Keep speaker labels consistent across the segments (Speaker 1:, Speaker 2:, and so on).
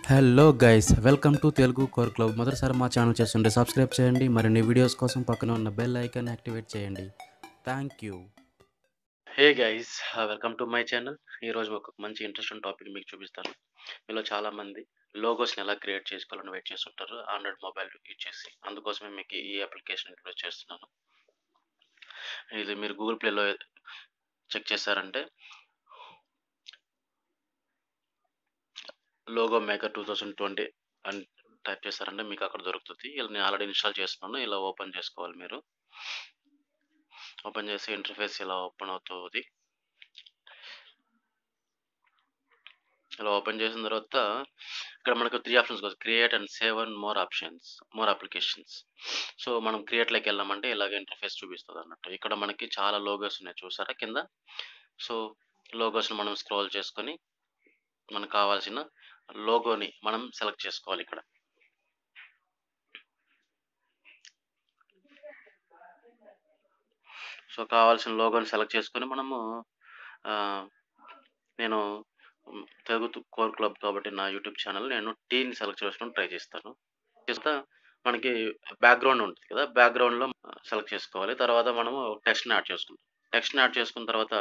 Speaker 1: hello guys welcome to Telugu core club మొదటిసారి మా channel చేస్తుంటే సబ్స్క్రైబ్ చేయండి మరిన్ని వీడియోస్ కోసం పక్కన ఉన్న బెల్ ఐకాన్ యాక్టివేట్ చేయండి thank you hey guys welcome to my channel ఈరోజు ఒక మంచి ఇంట్రెస్టింగ్ టాపిక్ మీకు చూపిస్తాను మీలో చాలామంది లోగోస్ని ఎలా క్రియేట్ చేసుకోవాలని వెయిట్ చేస్తుంటారు ఆండ్రాయిడ్ మొబైల్ యూజ్ చేసి అందుకోసమే మీకు ఈ అప్లికేషన్ ఇంట్రొడ్యూస్ చేస్తున్నాను ఇది మీరు గూగుల్ ప్లేలో చెక్ చేశారంటే logo maker two thousand twenty అని టైప్ చేస్తారంటే మీకు అక్కడ దొరుకుతుంది ఇలా నేను ఆల్రెడీ ఇన్స్టాల్ చేస్తున్నాను ఇలా ఓపెన్ చేసుకోవాలి మీరు ఓపెన్ చేసి ఇంటర్ఫేస్ ఇలా ఓపెన్ అవుతుంది ఇలా ఓపెన్ చేసిన తర్వాత ఇక్కడ మనకు త్రీ ఆప్షన్స్ వస్తాయి create and save and more options more applications so మనం క్రియేట్లోకి వెళ్ళామంటే ఇలాగ ఇంటర్ఫేస్ చూపిస్తుంది అన్నట్టు ఇక్కడ మనకి చాలా లోగోస్ ఉన్నాయి చూసారా కింద సో లోగోస్ని మనం స్క్రోల్ చేసుకొని మనకు కావాల్సిన లోగోని మనం సెలెక్ట్ చేసుకోవాలి ఇక్కడ సో కావాల్సిన లోగోని సెలెక్ట్ చేసుకొని మనము ఆ, నేను మ్, తెలుగు కోర్ క్లబ్ కాబట్టి నా యూట్యూబ్ ఛానల్ నేను టీని సెలెక్ట్ చేసుకొని ట్రై చేస్తాను చేస్తా మనకి బ్యాక్గ్రౌండ్ ఉంటుంది కదా బ్యాక్గ్రౌండ్లో సెలెక్ట్ చేసుకోవాలి తర్వాత మనము టెక్స్ట్ని యాడ్ చేసుకుంటాం టెక్స్ట్ని యాడ్ చేసుకున్న తర్వాత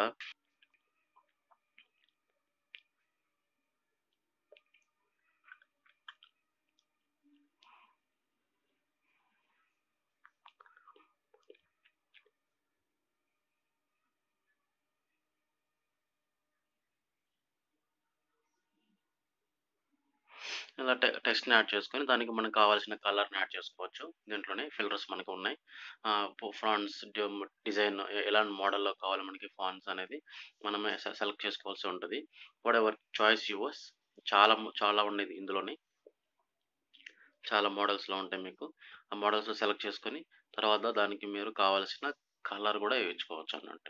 Speaker 1: ఇలా టె టెక్స్ట్ని యాడ్ చేసుకొని దానికి మనకు కావాల్సిన కలర్ని యాడ్ చేసుకోవచ్చు దీంట్లోనే ఫిల్టర్స్ మనకు ఉన్నాయి ఫాంట్స్ డిజైన్ ఎలాంటి మోడల్లో కావాలి మనకి ఫాంట్స్ అనేది మనమే సెలెక్ట్ చేసుకోవాల్సి ఉంటుంది వాట్ ఎవర్ చాయిస్ యువర్స్ చాలా చాలా ఉండేది ఇందులోని చాలా మోడల్స్లో ఉంటాయి మీకు ఆ మోడల్స్ సెలెక్ట్ చేసుకొని తర్వాత దానికి మీరు కావాల్సిన కలర్ కూడా వేయించుకోవచ్చు అన్నట్టు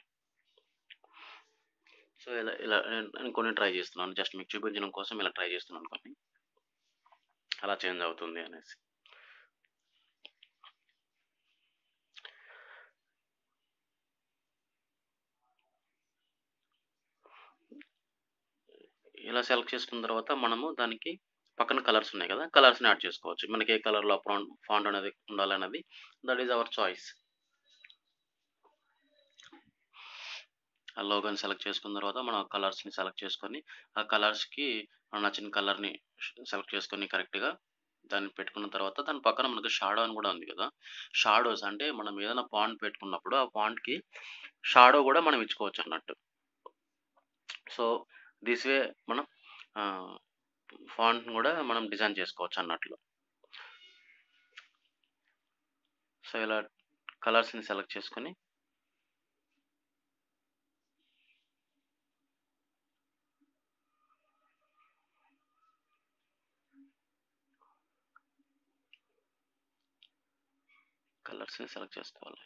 Speaker 1: సో ఇలా ఇలా నేను కొన్ని ట్రై చేస్తున్నాను జస్ట్ మీకు చూపించడం కోసం ఇలా ట్రై చేస్తున్నాను కొన్ని అలా చేంజ్ అవుతుంది అనేసి ఇలా సెలెక్ట్ చేసుకున్న తర్వాత మనము దానికి పక్కన కలర్స్ ఉన్నాయి కదా కలర్స్ని యాడ్ చేసుకోవచ్చు మనకి ఏ కలర్లో ఫాంట్ ఫాంట్ అనేది ఉండాలన్నది దట్ ఈజ్ అవర్ చాయిస్ ఆ లోగోని సెలెక్ట్ చేసుకున్న తర్వాత మనం ఆ కలర్స్ని సెలెక్ట్ చేసుకొని ఆ కలర్స్కి మనం నచ్చిన కలర్ని సెలెక్ట్ చేసుకొని కరెక్ట్గా దాన్ని పెట్టుకున్న తర్వాత దాని పక్కన మనకు షాడో అని కూడా ఉంది కదా షాడోస్ అంటే మనం ఏదైనా పాంట్ పెట్టుకున్నప్పుడు ఆ పాంట్కి షాడో కూడా మనం ఇచ్చుకోవచ్చు అన్నట్టు సో దిస్ వే మనం ఫాంట్ కూడా మనం డిజైన్ చేసుకోవచ్చు అన్నట్లు సో ఇలా కలర్స్ని సెలెక్ట్ చేసుకొని కలర్స్ని సెలెక్ట్ చేసుకోవాలి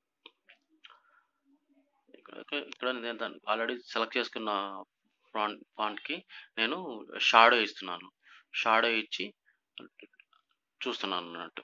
Speaker 1: ఇక్కడ ఇక్కడ నేను దాన్ని ఆల్రెడీ సెలెక్ట్ చేసుకున్న ఫాంట్ ఫాంట్కి నేను షాడో ఇస్తున్నాను షాడో ఇచ్చి చూస్తున్నాను అన్నట్టు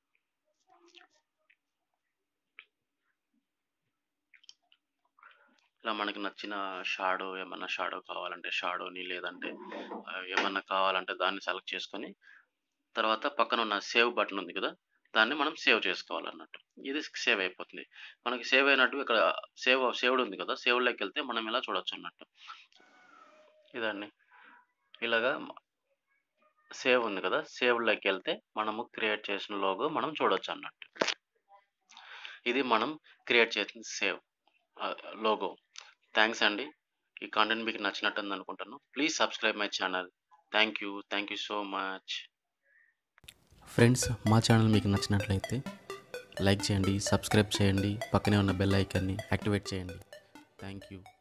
Speaker 1: ఇలా మనకి నచ్చిన షాడో ఏమన్నా షాడో కావాలంటే షాడోని లేదంటే ఆ, ఏమన్నా కావాలంటే దాన్ని సెలెక్ట్ చేసుకొని తర్వాత పక్కన ఉన్న సేవ్ బటన్ ఉంది కదా దాన్ని మనం సేవ్ చేసుకోవాలన్నట్టు ఇది సేవ్ అయిపోతుంది మనకి సేవ్ అయినట్టు ఇక్కడ సేవ్ సేవ్డ్ ఉంది కదా సేవ్లోకి వెళ్తే మనం ఇలా చూడొచ్చు అన్నట్టు ఇదండి ఇలాగా సేవ్ ఉంది కదా సేవ్లోకి వెళ్తే మనము క్రియేట్ చేసిన లోగో మనం చూడొచ్చు అన్నట్టు ఇది మనం క్రియేట్ చేసిన సేవ్ లోగో థ్యాంక్స్ అండి ఈ కాంటెంట్ మీకు నచ్చినట్టు ఉంది అనుకుంటాను please subscribe my channel thank you thank you so much friends మా ఛానల్ మీకు నచ్చినట్లయితే లైక్ చేయండి సబ్స్క్రైబ్ చేయండి పక్కనే ఉన్న బెల్ ఐకాన్ని యాక్టివేట్ చేయండి థ్యాంక్ యూ